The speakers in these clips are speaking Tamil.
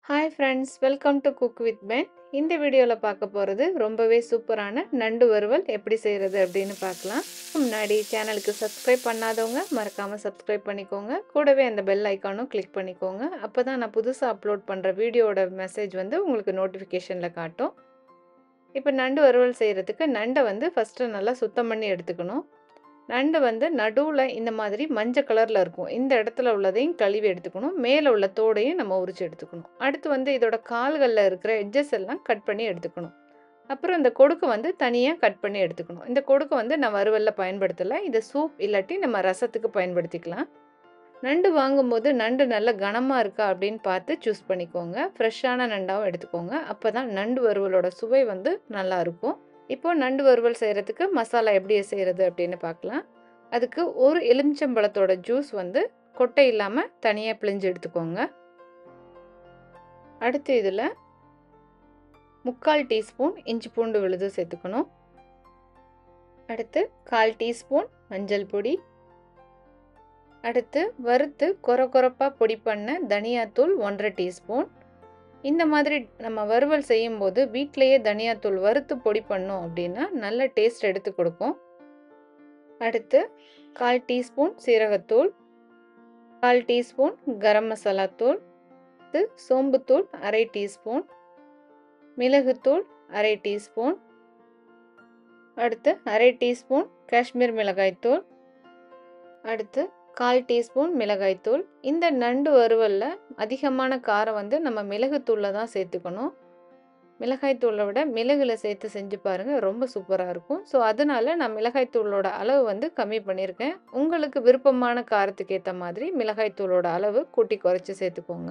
hi friends welcome to cook with Ben இந்த வீடியோவில் பார்க்க போகிறது ரொம்பவே சூப்பரான நண்டு வறுவல் எப்படி செய்கிறது அப்படின்னு பார்க்கலாம் முன்னாடி சேனலுக்கு சப்ஸ்கிரைப் பண்ணாதவங்க மறக்காமல் சப்ஸ்கிரைப் பண்ணிக்கோங்க கூடவே அந்த பெல் ஐக்கானும் கிளிக் பண்ணிக்கோங்க அப்போ தான் நான் புதுசாக அப்லோட் பண்ணுற வீடியோட மெசேஜ் வந்து உங்களுக்கு நோட்டிஃபிகேஷனில் காட்டும் இப்போ நண்டு வறுவல் செய்கிறதுக்கு நண்டை வந்து ஃபஸ்ட்டு நல்லா சுத்தம் பண்ணி எடுத்துக்கணும் நண்டு வந்து நடுவில் இந்த மாதிரி மஞ்சள் கலரில் இருக்கும் இந்த இடத்துல உள்ளதையும் கழுவி எடுத்துக்கணும் மேலே உள்ள தோடையும் நம்ம உரிச்சு எடுத்துக்கணும் அடுத்து வந்து இதோட கால்களில் இருக்கிற எட்ஜஸ் எல்லாம் கட் பண்ணி எடுத்துக்கணும் அப்புறம் இந்த கொடுக்கு வந்து தனியாக கட் பண்ணி எடுத்துக்கணும் இந்த கொடுக்கு வந்து நான் வறுவலில் பயன்படுத்தலை இதை சூப் இல்லாட்டி நம்ம ரசத்துக்கு பயன்படுத்திக்கலாம் நண்டு வாங்கும்போது நண்டு நல்ல கனமாக இருக்கா அப்படின்னு பார்த்து சூஸ் பண்ணிக்கோங்க ஃப்ரெஷ்ஷான நண்டாவும் எடுத்துக்கோங்க அப்போ தான் நண்டு வறுவலோட சுவை வந்து நல்லாயிருக்கும் இப்போ நண்டு வறுவல் செய்கிறதுக்கு மசாலா எப்படி செய்கிறது அப்படின்னு பார்க்கலாம் அதுக்கு ஒரு எலுமிச்சம்பழத்தோட ஜூஸ் வந்து கொட்டை இல்லாமல் தனியாக பிழிஞ்சு எடுத்துக்கோங்க அடுத்து இதில் முக்கால் டீஸ்பூன் இஞ்சி பூண்டு விழுது சேர்த்துக்கணும் அடுத்து கால் டீஸ்பூன் மஞ்சள் பொடி அடுத்து வறுத்து கொர கொரப்பாக பொடி பண்ண தனியாத்தூள் ஒன்றரை டீஸ்பூன் இந்த மாதிரி நம்ம வறுவல் செய்யும்போது வீட்டிலையே தனியாத்தூள் வறுத்து பொடி பண்ணோம் அப்படின்னா நல்ல டேஸ்ட் எடுத்து கொடுக்கும் அடுத்து கால் டீஸ்பூன் சீரகத்தூள் கால் டீஸ்பூன் கரம் மசாலா தூள் அடுத்து சோம்புத்தூள் அரை டீஸ்பூன் மிளகுத்தூள் அரை டீஸ்பூன் அடுத்து அரை டீஸ்பூன் காஷ்மீர் மிளகாய்த்தூள் அடுத்து கால் டீஸ்பூன் மிளகாய்த்தூள் இந்த நண்டு வறுவலில் அதிகமான காரம் வந்து நம்ம மிளகுத்தூளில் தான் சேர்த்துக்கணும் மிளகாய்த்தூளை விட மிளகுல சேர்த்து செஞ்சு பாருங்கள் ரொம்ப சூப்பராக இருக்கும் ஸோ அதனால நான் மிளகாய்த்தூளோட அளவு வந்து கம்மி பண்ணியிருக்கேன் உங்களுக்கு விருப்பமான காரத்துக்கு ஏற்ற மாதிரி மிளகாய்த்தூளோட அளவு கூட்டி குறைச்சி சேர்த்துக்கோங்க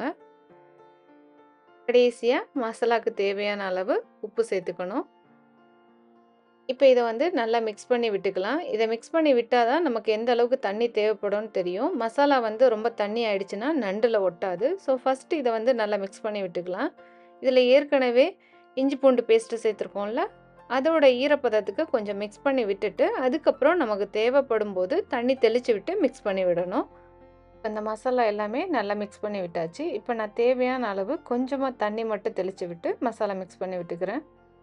கடைசியாக மசாலாவுக்கு தேவையான அளவு உப்பு சேர்த்துக்கணும் இப்போ இதை வந்து நல்லா மிக்ஸ் பண்ணி விட்டுக்கலாம் இதை மிக்ஸ் பண்ணி விட்டால் தான் நமக்கு எந்த அளவுக்கு தண்ணி தேவைப்படும்னு தெரியும் மசாலா வந்து ரொம்ப தண்ணி ஆயிடுச்சுன்னா நண்டில் ஒட்டாது ஸோ ஃபஸ்ட்டு இதை வந்து நல்லா மிக்ஸ் பண்ணி விட்டுக்கலாம் இதில் ஏற்கனவே இஞ்சி பூண்டு பேஸ்ட்டு சேர்த்துருக்கோம்ல அதோட ஈரப்பதத்துக்கு கொஞ்சம் மிக்ஸ் பண்ணி விட்டுட்டு அதுக்கப்புறம் நமக்கு தேவைப்படும் போது தண்ணி தெளித்து விட்டு மிக்ஸ் பண்ணி விடணும் அந்த மசாலா எல்லாமே நல்லா மிக்ஸ் பண்ணி விட்டாச்சு இப்போ நான் தேவையான அளவு கொஞ்சமாக தண்ணி மட்டும் தெளித்து விட்டு மசாலா மிக்ஸ் பண்ணி விட்டுக்கிறேன்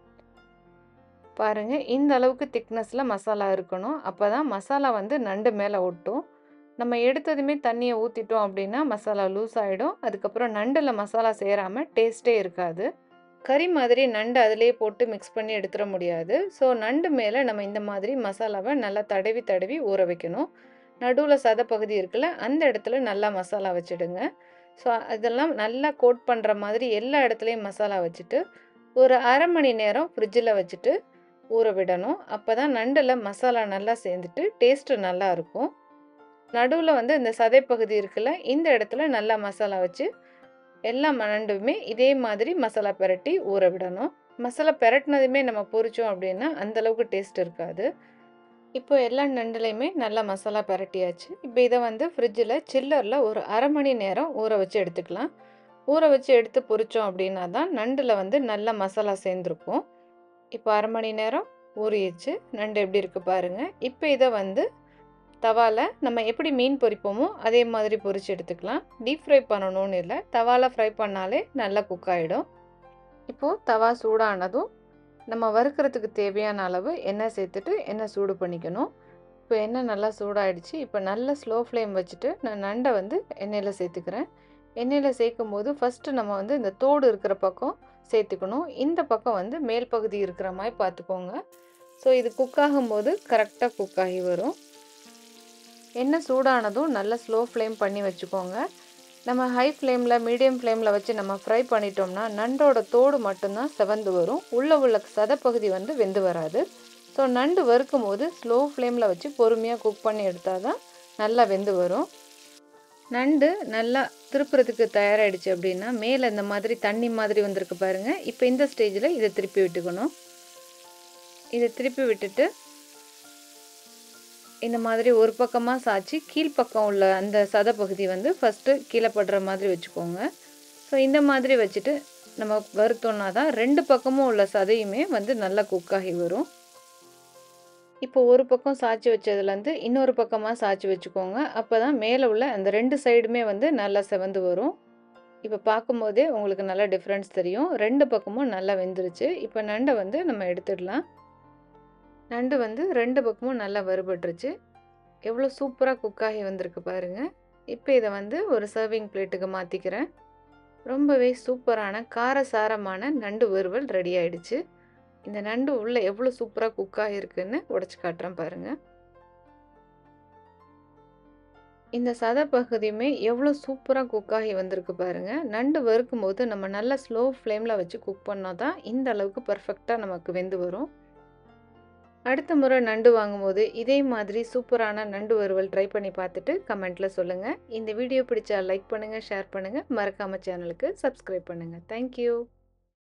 பாருங்கள் இந்த அளவுக்கு திக்னஸில் மசாலா இருக்கணும் அப்போ தான் மசாலா வந்து நண்டு மேலே ஒட்டும் நம்ம எடுத்ததுமே தண்ணியை ஊற்றிட்டோம் அப்படின்னா மசாலா லூஸ் ஆகிடும் அதுக்கப்புறம் நண்டில் மசாலா சேராமல் டேஸ்ட்டே இருக்காது கறி மாதிரி நண்டு அதிலே போட்டு மிக்ஸ் பண்ணி எடுத்துட முடியாது ஸோ நண்டு மேலே நம்ம இந்த மாதிரி மசாலாவை நல்லா தடவி தடவி ஊற வைக்கணும் நடுவில் சத பகுதி இருக்குல்ல அந்த இடத்துல நல்லா மசாலா வச்சுடுங்க ஸோ அதெல்லாம் நல்லா கோட் பண்ணுற மாதிரி எல்லா இடத்துலையும் மசாலா வச்சுட்டு ஒரு அரை மணி நேரம் ஃப்ரிட்ஜில் வச்சுட்டு ஊற விடணும் அப்போ தான் நண்டில் மசாலா நல்லா சேர்ந்துட்டு டேஸ்ட்டு நல்லா இருக்கும் நடுவில் வந்து இந்த சதைப்பகுதி இருக்குல்ல இந்த இடத்துல நல்லா மசாலா வச்சு எல்லா நண்டுமே இதே மாதிரி மசாலா பெரட்டி ஊற விடணும் மசாலா பெரட்டினதுமே நம்ம பொரிச்சோம் அப்படின்னா அந்தளவுக்கு டேஸ்ட் இருக்காது இப்போ எல்லா நண்டுலையுமே நல்லா மசாலா பெரட்டியாச்சு இப்போ இதை வந்து ஃப்ரிட்ஜில் சில்லரில் ஒரு அரை மணி நேரம் ஊற வச்சு எடுத்துக்கலாம் ஊற வச்சு எடுத்து பொரிச்சோம் அப்படின்னா தான் நண்டில் வந்து நல்ல மசாலா சேர்ந்துருக்கும் இப்போ அரை மணி நேரம் ஊறிடுச்சு நண்டு எப்படி இருக்குது பாருங்கள் இப்போ இதை வந்து தவாவில் நம்ம எப்படி மீன் பொரிப்போமோ அதே மாதிரி பொரிச்சு எடுத்துக்கலாம் டீப் ஃப்ரை பண்ணணும்னு இல்லை தவாவில் ஃப்ரை பண்ணாலே நல்லா குக் ஆகிடும் இப்போது தவா சூடானதும் நம்ம வறுக்கிறதுக்கு தேவையான அளவு எண்ணெய் சேர்த்துட்டு எண்ணெய் சூடு பண்ணிக்கணும் இப்போ எண்ணெய் நல்லா சூடாயிடுச்சு இப்போ நல்ல ஸ்லோ ஃப்ளேம் வச்சுட்டு நான் நண்டை வந்து எண்ணெயில் சேர்த்துக்கிறேன் எண்ணெயில் சேர்க்கும் போது ஃபஸ்ட்டு நம்ம வந்து இந்த தோடு இருக்கிற பக்கம் சேர்த்துக்கணும் இந்த பக்கம் வந்து மேல் பகுதி இருக்கிற மாதிரி பார்த்துக்கோங்க ஸோ இது குக் ஆகும்போது கரெக்டாக குக் ஆகி வரும் எண்ணெய் சூடானதும் நல்லா ஸ்லோ ஃப்ளேம் பண்ணி வச்சுக்கோங்க நம்ம ஹை ஃப்ளேமில் மீடியம் ஃப்ளேமில் வச்சு நம்ம ஃப்ரை பண்ணிட்டோம்னா நண்டோட தோடு மட்டும்தான் செவந்து வரும் உள்ளே உள்ள சதப்பகுதி வந்து வெந்து வராது ஸோ நண்டு வறுக்கும் போது ஸ்லோ ஃப்ளேமில் வச்சு பொறுமையாக குக் பண்ணி எடுத்தால் தான் நல்லா வெந்து வரும் நண்டு நல்லா திருப்புறதுக்கு தயாராகிடுச்சு அப்படின்னா மேலே இந்த மாதிரி தண்ணி மாதிரி வந்திருக்கு பாருங்கள் இப்போ இந்த ஸ்டேஜில் இதை திருப்பி விட்டுக்கணும் இதை திருப்பி விட்டுட்டு இந்த மாதிரி ஒரு பக்கமாக சாய்ச்சி கீழ்ப்பக்கம் உள்ள அந்த சத பகுதி வந்து ஃபஸ்ட்டு கீழே படுற மாதிரி வச்சுக்கோங்க ஸோ இந்த மாதிரி வச்சுட்டு நம்ம வறுத்தோன்னா தான் ரெண்டு பக்கமும் உள்ள சதையுமே வந்து நல்லா குக் ஆகி வரும் இப்போ ஒரு பக்கம் சாய்ச்சி வச்சதுலேருந்து இன்னொரு பக்கமாக சாய்ச்சி வச்சுக்கோங்க அப்போ தான் மேலே உள்ள அந்த ரெண்டு சைடுமே வந்து நல்லா செவந்து வரும் இப்போ பார்க்கும்போதே உங்களுக்கு நல்லா டிஃப்ரென்ஸ் தெரியும் ரெண்டு பக்கமும் நல்லா வெந்துருச்சு இப்போ நண்டை வந்து நம்ம எடுத்துடலாம் நண்டு வந்து ரெண்டு பக்கமும் நல்லா வறுபட்டுருச்சு எவ்வளோ சூப்பராக குக் ஆகி வந்திருக்கு பாருங்கள் இப்போ இதை வந்து ஒரு சர்விங் பிளேட்டுக்கு மாற்றிக்கிறேன் ரொம்பவே சூப்பரான காரசாரமான நண்டு வறுவல் ரெடி ஆயிடுச்சு இந்த நண்டு உள்ளே எவ்வளோ சூப்பராக குக் ஆகிருக்குன்னு உடச்சி காட்டுறேன் பாருங்கள் இந்த சத பகுதியுமே எவ்வளோ சூப்பராக குக் ஆகி வந்திருக்கு பாருங்கள் நண்டு வறுக்கும் போது நம்ம நல்லா ஸ்லோ ஃப்ளேமில் வச்சு குக் பண்ணால் தான் இந்த அளவுக்கு பர்ஃபெக்டாக நமக்கு வெந்து வரும் அடுத்த முறை நண்டு வாங்கும்போது இதே மாதிரி சூப்பரான நண்டு வறுவல் ட்ரை பண்ணி பார்த்துட்டு கமெண்ட்டில் சொல்லுங்கள் இந்த வீடியோ பிடிச்சா லைக் பண்ணுங்கள் ஷேர் பண்ணுங்கள் மறக்காமல் சேனலுக்கு சப்ஸ்கிரைப் பண்ணுங்கள் தேங்க்யூ